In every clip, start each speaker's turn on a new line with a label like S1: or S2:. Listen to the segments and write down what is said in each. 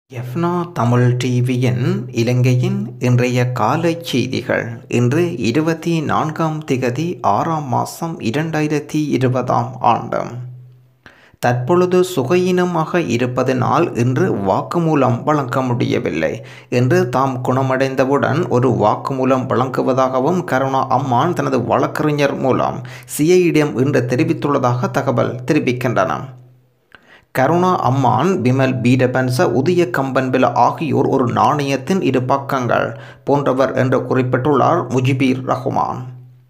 S1: எஃப்னா தமிழ் டிவியின் இலங்கையின் இன்றைய காலைச் செய்திகள் இன்று இருபத்தி நான்காம் திகதி ஆறாம் மாதம் இரண்டாயிரத்தி இருபதாம் ஆண்டு தற்பொழுது சுகையினமாக இருப்பதனால் இன்று வாக்குமூலம் வழங்க முடியவில்லை என்று தாம் குணமடைந்தவுடன் ஒரு வாக்குமூலம் வழங்குவதாகவும் கருணா அம்மான் தனது வழக்கறிஞர் மூலம் சிஐடியம் இன்று தெரிவித்துள்ளதாக தகவல் தெரிவிக்கின்றன கருணா அம்மான் பிமல் பீடபன்ச உதய கம்பன்பில ஆகியோர் ஒரு நாணயத்தின் இரு பக்கங்கள் போன்றவர் என்று குறிப்பிட்டுள்ளார் முஜிபீர் ரஹ்மான்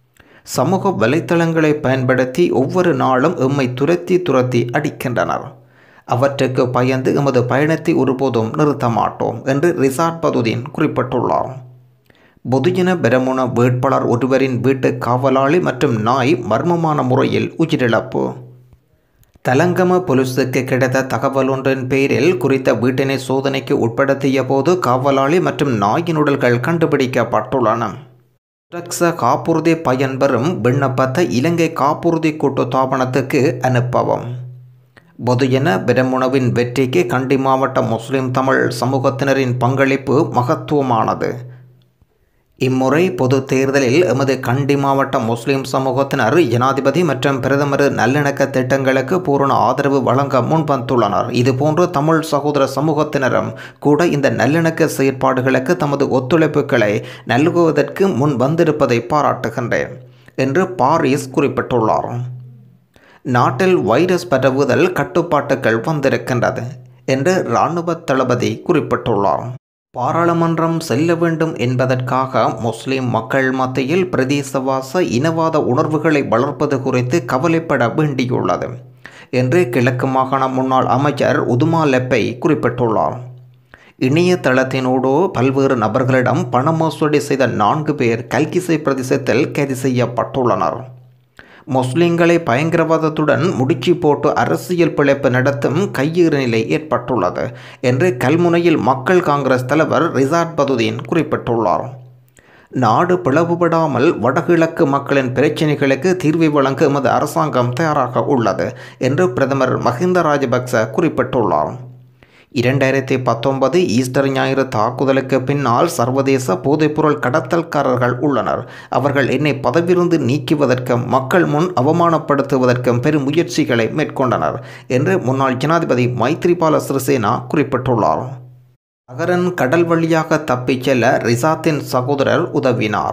S1: சமூக வலைத்தளங்களை பயன்படுத்தி ஒவ்வொரு நாளும் எம்மை துரத்தி துரத்தி அடிக்கின்றனர் அவற்றுக்கு பயந்து எமது பயணத்தை ஒருபோதும் நிறுத்த மாட்டோம் என்று ரிசார்ட் பதுதீன் குறிப்பிட்டுள்ளார் பொதுஜன பெரமுன வேட்பாளர் ஒருவரின் வீட்டு காவலாளி மற்றும் நாய் மர்மமான முறையில் உயிரிழப்பு தலங்கம போலீஸுக்கு கிடைத்த தகவல் ஒன்றின் பேரில் குறித்த வீட்டினை சோதனைக்கு உட்படுத்திய போது காவலாளி மற்றும் நாயின் உடல்கள் கண்டுபிடிக்கப்பட்டுள்ளன சுரக்ஷ காப்புறுதி பயன்பெறும் விண்ணப்பத்தை இலங்கை காப்புறுதி கூட்டு தாபனத்துக்கு அனுப்பவும் பொதுஜன பிரமுனவின் வெற்றிக்கு கண்டி மாவட்ட முஸ்லிம் தமிழ் சமூகத்தினரின் பங்களிப்பு மகத்துவமானது இம்முறை பொது தேர்தலில் எமது கண்டி மாவட்ட முஸ்லிம் சமூகத்தினர் ஜனாதிபதி மற்றும் பிரதமர் நல்லிணக்க திட்டங்களுக்கு பூரண ஆதரவு வழங்க முன்வந்துள்ளனர் இதுபோன்று தமிழ் சகோதர சமூகத்தினரும் கூட இந்த நல்லிணக்க செயற்பாடுகளுக்கு தமது ஒத்துழைப்புகளை நல்குவதற்கு முன் வந்திருப்பதை பாராட்டுகின்றேன் என்று பாரிஸ் குறிப்பிட்டுள்ளார் நாட்டில் வைரஸ் பரவுதல் கட்டுப்பாட்டுகள் வந்திருக்கின்றது என்று இராணுவ தளபதி குறிப்பிட்டுள்ளார் பாராளுமன்றம் செல்ல வேண்டும் என்பதற்காக முஸ்லிம் மக்கள் மத்தியில் பிரதேசவாச இனவாத உணர்வுகளை வளர்ப்பது குறித்து கவலைப்பட வேண்டியுள்ளது என்று கிழக்கு மாகாண முன்னாள் அமைச்சர் உதுமா லெப்பை குறிப்பிட்டுள்ளார் இணையதளத்தினோடு பல்வேறு நபர்களிடம் பண மோசடி செய்த நான்கு பேர் கல்கிசை பிரதேசத்தில் கைது செய்யப்பட்டுள்ளனர் முஸ்லிம்களை பயங்கரவாதத்துடன் முடிச்சு போட்டு அரசியல் பிழைப்பு நடத்தும் கையீறு நிலை ஏற்பட்டுள்ளது என்று கல்முனையில் மக்கள் காங்கிரஸ் தலைவர் ரிசார்ட் பதுதீன் குறிப்பிட்டுள்ளார் நாடு பிளவுபடாமல் வடகிழக்கு மக்களின் பிரச்சினைகளுக்கு தீர்வை வழங்க எமது அரசாங்கம் தயாராக உள்ளது என்று பிரதமர் மஹிந்த ராஜபக்ச குறிப்பிட்டுள்ளார் இரண்டாயிரத்தி பத்தொன்பது ஈஸ்டர் ஞாயிறு தாக்குதலுக்கு பின்னால் சர்வதேச போதைப்பொருள் கடத்தல்காரர்கள் உள்ளனர் அவர்கள் என்னை பதவியிருந்து நீக்குவதற்கும் மக்கள் முன் அவமானப்படுத்துவதற்கும் பெரும் முயற்சிகளை மேற்கொண்டனர் என்று முன்னாள் ஜனாதிபதி மைத்ரிபால சிறிசேனா குறிப்பிட்டுள்ளார் அகரன் கடல் வழியாக தப்பிச் செல்ல ரிசாத்தின் சகோதரர் உதவினார்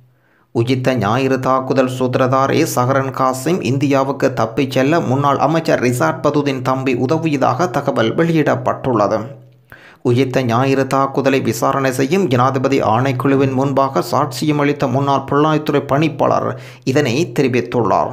S1: உஜித்த ஞாயிறு தாக்குதல் சூத்திரதாரி சஹரன் காசிம் இந்தியாவுக்கு தப்பிச் செல்ல முன்னாள் அமைச்சர் ரிசார்ட் பதுதின் தம்பி உதவியதாக தகவல் வெளியிடப்பட்டுள்ளது உயிர்த்த ஞாயிறு தாக்குதலை விசாரணை செய்யும் ஜனாதிபதி ஆணைக்குழுவின் முன்பாக சாட்சியம் அளித்த முன்னாள் புலனாய்த்துறை பணிப்பாளர் இதனை தெரிவித்துள்ளார்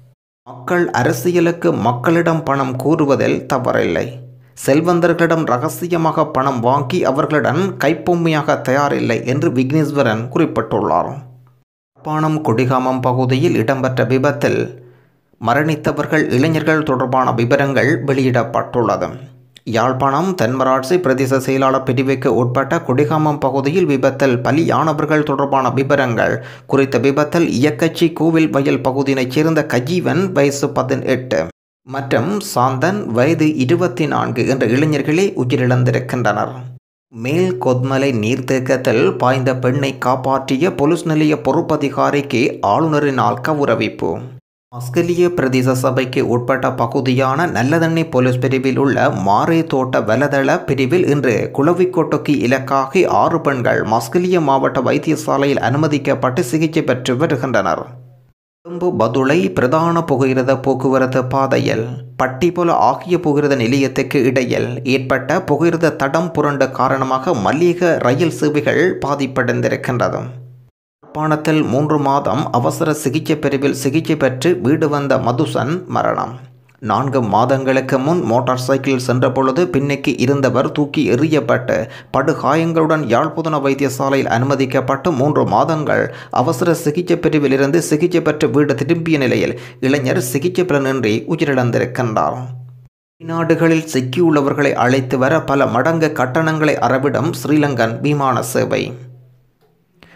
S1: மக்கள் அரசியலுக்கு மக்களிடம் பணம் கூறுவதில் தவறில்லை செல்வந்தர்களிடம் ரகசியமாக பணம் வாங்கி அவர்களிடம் கைப்பொம்மையாக தயாரில்லை என்று விக்னேஸ்வரன் குறிப்பிட்டுள்ளார் யாழ்ப்பாணம் கொடிகாமம் பகுதியில் இடம்பெற்ற விபத்தில் மரணித்தவர்கள் இளைஞர்கள் தொடர்பான விவரங்கள் வெளியிடப்பட்டுள்ளது யாழ்ப்பாணம் தென்மராட்சி பிரதேச செயலாளர் பிரிவுக்கு உட்பட்ட கொடிகாமம் பகுதியில் விபத்தில் பலியானவர்கள் தொடர்பான விவரங்கள் குறித்த விபத்தில் இயக்கச்சி கோவில் வயல் பகுதியினைச் சேர்ந்த கஜீவன் வயசு பதினெட்டு மற்றும் சாந்தன் வயது இருபத்தி நான்கு என்ற இளைஞர்களே உயிரிழந்திருக்கின்றனர் மேல் கொத்மலை நீர்த்தேக்கத்தில் பாய்ந்த பெண்ணை காப்பாற்றிய பொலிஸ் நிலைய பொறுப்பதிகாரிக்கு ஆளுநரினால் கௌரவிப்பு மஸ்கலிய பிரதேச சபைக்கு உட்பட்ட பகுதியான நல்லதண்ணி போலீஸ் பிரிவில் உள்ள மாரே தோட்ட வலதள பிரிவில் இன்று குளவிக்கோட்டைக்கு இலக்காகி ஆறு பெண்கள் மஸ்கலிய மாவட்ட வைத்தியசாலையில் அனுமதிக்கப்பட்டு சிகிச்சை பெற்று வருகின்றனர் கொழும்பு பதுளை பிரதான புகையிரத போக்குவரத்து பாதையில் பட்டிபொல ஆகிய புகையிரத நிலையத்துக்கு இடையில் ஏற்பட்ட புகையிரத தடம் புரண்ட காரணமாக மல்லிக ரயில் சேவைகள் பாதிப்படைந்திருக்கின்றது யாழ்ப்பாணத்தில் மூன்று மாதம் அவசர சிகிச்சை பிரிவில் சிகிச்சை பெற்று வீடு வந்த மதுசன் மரணம் நான்கு மாதங்களுக்கு முன் மோட்டார் சைக்கிளில் சென்றபொழுது பின்னுக்கு இருந்தவர் தூக்கி எறியப்பட்டு படுகாயங்களுடன் யாழ்ப்புதன வைத்தியசாலையில் அனுமதிக்கப்பட்டு மூன்று மாதங்கள் அவசர சிகிச்சை பிரிவிலிருந்து சிகிச்சை பெற்று வீடு திரும்பிய நிலையில் இளைஞர் சிகிச்சை பலனின்றி உயிரிழந்திருக்கின்றார் வெளிநாடுகளில் சிக்கியுள்ளவர்களை அழைத்து வர பல மடங்கு கட்டணங்களை அறவிடும் ஸ்ரீலங்கன் விமான சேவை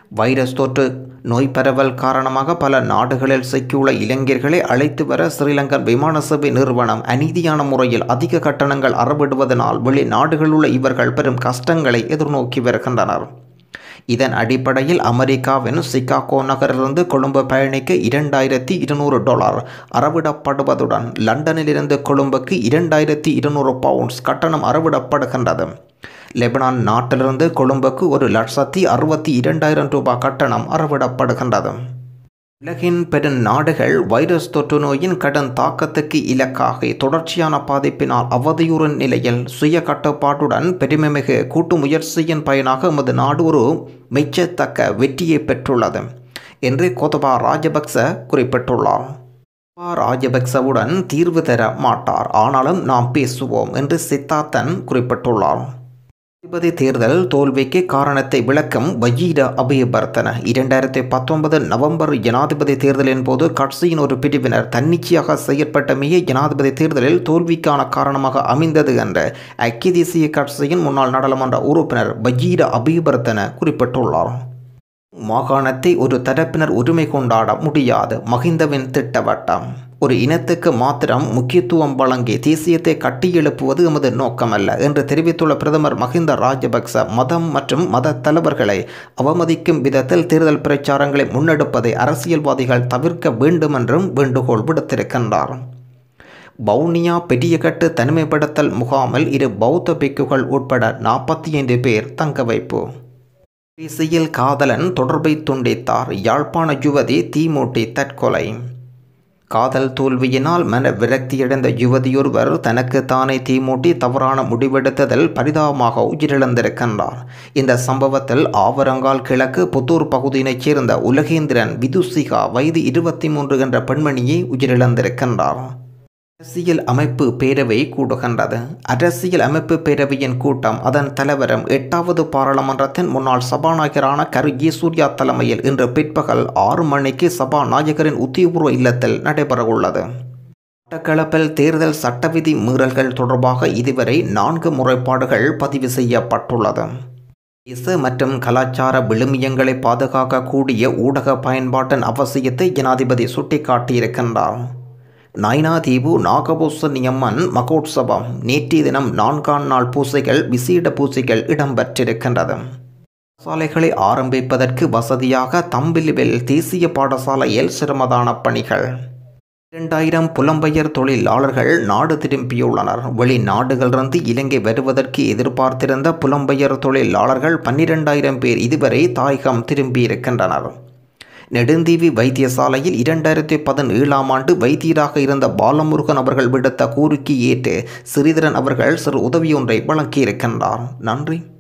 S1: வைரஸ் தொற்று நோய் பரவல் காரணமாக பல நாடுகளில் சிக்கியுள்ள இளைஞர்களை அழைத்து வர ஸ்ரீலங்கன் விமான சேவை நிறுவனம் அநீதியான முறையில் அதிக கட்டணங்கள் அறவிடுவதனால் வெளிநாடுகளில் உள்ள இவர்கள் பெரும் கஷ்டங்களை எதிர்நோக்கி வருகின்றனர் இதன் அடிப்படையில் அமெரிக்காவின் சிகாகோ நகரிலிருந்து கொழும்பு பயணிக்க இரண்டாயிரத்தி இருநூறு டாலர் அறவிடப்படுவதுடன் லண்டனிலிருந்து கொழும்புக்கு இரண்டாயிரத்தி இருநூறு பவுண்ட்ஸ் கட்டணம் அறவிடப்படுகின்றது லெபனான் நாட்டிலிருந்து கொழும்புக்கு ஒரு லட்சத்தி அறுபத்தி இரண்டாயிரம் ரூபாய் கட்டணம் அறவிடப்படுகின்றது உலகின் பெரும் நாடுகள் வைரஸ் தொற்று நோயின் கடும் தாக்கத்துக்கு இலக்காகி தொடர்ச்சியான பாதிப்பினால் அவதியுறும் நிலையில் சுய கட்டுப்பாட்டுடன் பெருமைமிகு கூட்டு முயற்சியின் பயனாக எமது நாடு ஒரு மெச்சத்தக்க வெற்றியை பெற்றுள்ளது என்று கோதபா ராஜபக்ச குறிப்பிட்டுள்ளார் கோத்தபா ராஜபக்சவுடன் தீர்வு தர மாட்டார் ஆனாலும் நாம் பேசுவோம் என்று சித்தார்த்தன் குறிப்பிட்டுள்ளார் ஜனாதிபதி தேர்தல் தோல்விக்கு காரணத்தை விளக்கும் வஜீர அபயவர்த்தன இரண்டாயிரத்தி பத்தொன்பது நவம்பர் ஜனாதிபதி தேர்தலின் போது கட்சியின் ஒரு பிரிவினர் தன்னிச்சையாக செயற்பட்டமையே ஜனாதிபதி தேர்தலில் தோல்விக்கான காரணமாக அமைந்தது என்ற ஐக்கிய தேசிய கட்சியின் முன்னாள் நாடாளுமன்ற உறுப்பினர் வஜீர அபயவர்த்தன குறிப்பிட்டுள்ளார் மாகாணத்தை ஒரு தரப்பினர் உரிமை கொண்டாட முடியாது மகிந்தவின் திட்டவட்டம் ஒரு இனத்துக்கு மாத்திரம் முக்கியத்துவம் வழங்கி தேசியத்தை கட்டியெழுப்புவது எமது நோக்கமல்ல என்று தெரிவித்துள்ள பிரதமர் மஹிந்த ராஜபக்ச மதம் மற்றும் மத தலைவர்களை அவமதிக்கும் விதத்தில் தேர்தல் பிரச்சாரங்களை முன்னெடுப்பதை அரசியல்வாதிகள் தவிர்க்க வேண்டும் என்றும் வேண்டுகோள் விடுத்திருக்கின்றார் வவுனியா பெரியகட்டு தனிமைப்படுத்தல் முகாமில் இரு பௌத்த பிக்குகள் உட்பட நாற்பத்தி ஐந்து பேர் தங்க வைப்பு பேசியில் காதலன் தொடர்பை துண்டித்தார் யாழ்ப்பாண யுவதி தீமூட்டி தற்கொலை காதல் தோல்வியினால் மன விரக்தியடைந்த யுவதியொருவர் தனக்கு தானே தீமூட்டி தவறான முடிவெடுத்ததில் பரிதாபமாக உயிரிழந்திருக்கின்றார் இந்த சம்பவத்தில் ஆவரங்கால் கிழக்கு புத்தூர் பகுதியினைச் சேர்ந்த உலகேந்திரன் விதுசிகா வயது இருபத்தி மூன்று என்ற பெண்மணியை உயிரிழந்திருக்கின்றார் அரசியல் அமைப்பு பேரவை கூடுகின்றது அரசியல் அமைப்பு பேரவையின் கூட்டம் அதன் தலைவரும் எட்டாவது பாராளுமன்றத்தின் முன்னாள் சபாநாயகரான கரு ஈசூர்யா தலைமையில் இன்று பிற்பகல் ஆறு மணிக்கு சபாநாயகரின் உத்தியபூர்வ இல்லத்தில் நடைபெறவுள்ளது மட்டக்களப்பில் தேர்தல் சட்டவிதி மீறல்கள் தொடர்பாக இதுவரை நான்கு முறைப்பாடுகள் பதிவு செய்யப்பட்டுள்ளது தேச மற்றும் கலாச்சார விழுமியங்களை பாதுகாக்கக்கூடிய ஊடக பயன்பாட்டின் அவசியத்தை ஜனாதிபதி சுட்டிக்காட்டியிருக்கின்றார் நைனாதீவு நாகபூசணியம்மன் மகோத்சவம் நேற்றைய தினம் நான்காம் நாள் பூசைகள் விசேட பூசைகள் இடம்பெற்றிருக்கின்றது பாடசாலைகளை ஆரம்பிப்பதற்கு வசதியாக தம்பிலிவில் தேசிய பாடசாலையில் சிரமதான பணிகள் இரண்டாயிரம் புலம்பெயர் தொழிலாளர்கள் நாடு திரும்பியுள்ளனர் வெளிநாடுகளிலிருந்து இலங்கை வருவதற்கு எதிர்பார்த்திருந்த புலம்பெயர் தொழிலாளர்கள் பன்னிரெண்டாயிரம் பேர் இதுவரை தாயகம் திரும்பியிருக்கின்றனர் நெடுந்தீவி வைத்தியசாலையில் இரண்டாயிரத்தி பதினேழாம் ஆண்டு வைத்தியராக இருந்த பாலமுருகன் அவர்கள் விடுத்த கோரிக்கை ஏற்று ஸ்ரீதரன் அவர்கள் சிறு உதவியொன்றை வழங்கியிருக்கின்றார் நன்றி